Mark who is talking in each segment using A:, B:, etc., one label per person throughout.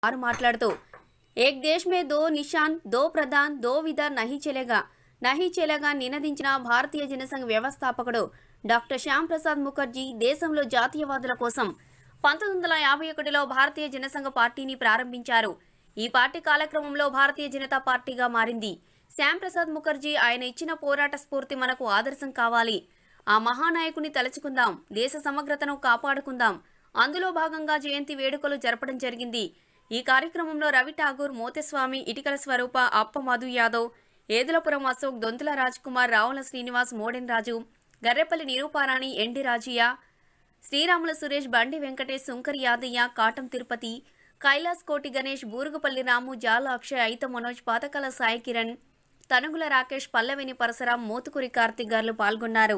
A: వారు మాట్లాడుతూ ఏక్ దేశ్ మే దో నిషాన్ దో ప్రధాన్ దో విధాన్ నహీ చెలేగా నహీ చెలేగా నినదించిన భారతీయ జనసంఘ్ వ్యవస్థాపకుడు డాక్టర్ శ్యామ్ ప్రసాద్ ముఖర్జీ దేశంలో జాతీయవాదుల కోసం పంతొమ్మిది వందల యాభై ఒకటిలో భారతీయ జనసంఘ పార్టీని ప్రారంభించారు ఈ పార్టీ కాలక్రమంలో భారతీయ జనతా పార్టీగా మారింది శ్యామ్ ప్రసాద్ ముఖర్జీ ఆయన ఇచ్చిన పోరాట స్ఫూర్తి మనకు ఆదర్శం కావాలి ఆ మహానాయకుని తలుచుకుందాం దేశ సమగ్రతను కాపాడుకుందాం అందులో భాగంగా జయంతి వేడుకలు జరపడం జరిగింది ఈ కార్యక్రమంలో రవి ఠాగూర్ మోతస్వామి ఇటికల స్వరూప అప్ప మధు యాదవ్ ఏదులపురం అశోక్ దొంతుల రాజ్ కుమార్ రావుల శ్రీనివాస్ మోడెన్ రాజు గర్రెపల్లి నిరూపారాణి ఎండి రాజయ్య శ్రీరాముల సురేష్ బండి వెంకటేష్ శంకర్ యాదయ్య కాటం తిరుపతి కైలాస్ కోటి గణేష్ బూరుగుపల్లి రాము జాల అక్షయ్ అయిత మనోజ్ పాతకాల సాయి కిరణ్ తనుగుల రాకేష్ పల్లవిని పరశురాం మోతుకురి కార్తిక్ గారు పాల్గొన్నారు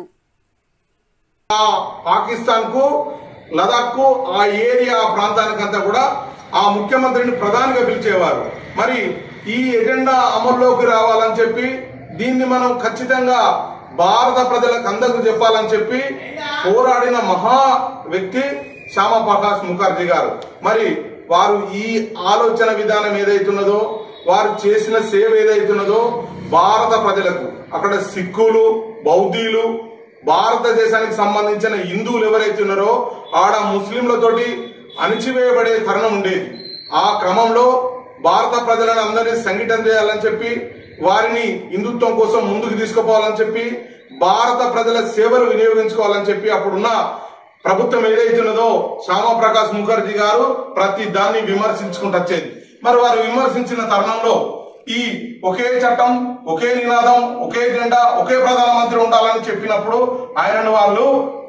B: ఆ పాకిస్తాన్ కు లదాఖ్ కు ఆ ఏరియా ఆ ప్రాంతానికంతా కూడా ఆ ముఖ్యమంత్రిని ప్రధానిగా పిలిచేవారు మరి ఈ ఎజెండా అమల్లోకి రావాలని చెప్పి దీన్ని మనం ఖచ్చితంగా భారత ప్రజలకు అందరికి చెప్పాలని చెప్పి పోరాడిన మహా వ్యక్తి శ్యామా ప్రకాష్ ముఖర్జీ గారు మరి వారు ఈ ఆలోచన విధానం ఏదైతున్నదో వారు చేసిన సేవ ఏదైతున్నదో భారత ప్రజలకు అక్కడ సిక్కులు బౌద్ధీలు భారతదేశానికి సంబంధించిన హిందువులు ఎవరైతే ఉన్నారో ఆడ ముస్లింలతోటి అణిచివేయబడే తరుణం ఉండేది ఆ క్రమంలో భారత ప్రజలను అందరినీ సంఘటన చేయాలని చెప్పి వారిని హిందుత్వం కోసం ముందుకు తీసుకుపోవాలని చెప్పి భారత ప్రజల సేవలు వినియోగించుకోవాలని చెప్పి అప్పుడున్న ప్రభుత్వం ఏదైతున్నదో శ్యామా ప్రకాష్ ముఖర్జీ గారు ప్రతి దాన్ని విమర్శించుకుంటూ వచ్చేది మరి వారు విమర్శించిన తరుణంలో ఈ ఒకే చట్టం ఒకే నినాదం ఒకే జెండా ఒకే ప్రధానమంత్రి ఉండాలని చెప్పినప్పుడు ఆయనను వాళ్ళు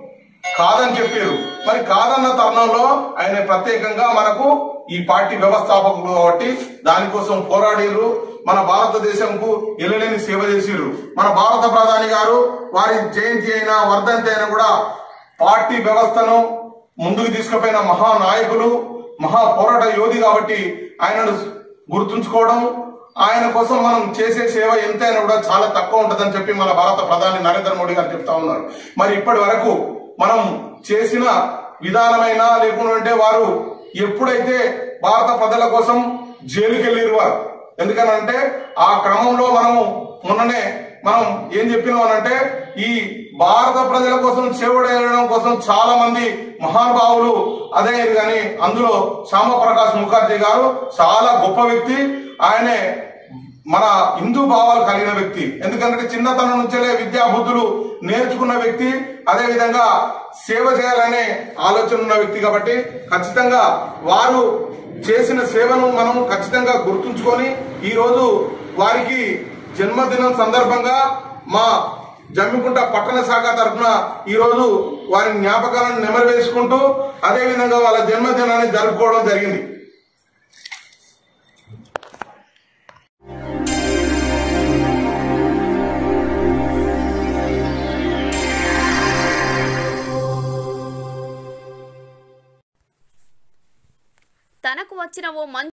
B: కాదని చెప్పారు మరి కాదన్న తరుణంలో ఆయన ప్రత్యేకంగా మనకు ఈ పార్టీ వ్యవస్థాపకులు కాబట్టి దానికోసం పోరాడిర్రు మన భారతదేశంకు ఎల్లలేని సేవ చేసిర్రు మన భారత ప్రధాని గారు వారి జయంతి అయినా వర్ధంతి అయినా కూడా పార్టీ వ్యవస్థను ముందుకు తీసుకుపోయిన మహానాయకులు మహా పోరాట యోధి కాబట్టి ఆయనను గుర్తుంచుకోవడం ఆయన కోసం మనం చేసే సేవ ఎంతైనా కూడా చాలా తక్కువ ఉంటుందని చెప్పి మన భారత ప్రధాని నరేంద్ర మోడీ గారు చెప్తా ఉన్నారు మరి ఇప్పటి వరకు మనం చేసిన విధానమైన లేకుంటే వారు ఎప్పుడైతే భారత ప్రజల కోసం జైలుకి వెళ్ళిరు వారు ఎందుకనంటే ఆ క్రమంలో మనము మొన్ననే మనం ఏం చెప్పినామనంటే ఈ భారత ప్రజల కోసం సేవడేయడం కోసం చాలా మంది మహానుభావులు అదే కానీ అందులో శ్యామప్రకాష్ ముఖర్జీ గారు చాలా గొప్ప వ్యక్తి ఆయనే మన హిందూ భావాలు కలిగిన వ్యక్తి ఎందుకంటే చిన్నతనం నుంచే విద్యా బుద్ధులు నేర్చుకున్న వ్యక్తి అదే విధంగా సేవ చేయాలనే ఆలోచన ఉన్న వ్యక్తి కాబట్టి ఖచ్చితంగా వారు చేసిన సేవను మనం ఖచ్చితంగా గుర్తుంచుకొని ఈ రోజు వారికి జన్మదినం సందర్భంగా మా జమ్మికుంట పట్టణ శాఖ తరఫున ఈ రోజు వారి జ్ఞాపకాలను నెమరు వేసుకుంటూ అదే విధంగా వాళ్ళ జన్మదినాన్ని జరుపుకోవడం జరిగింది
A: తనకు వచ్చిన ఓ మంచి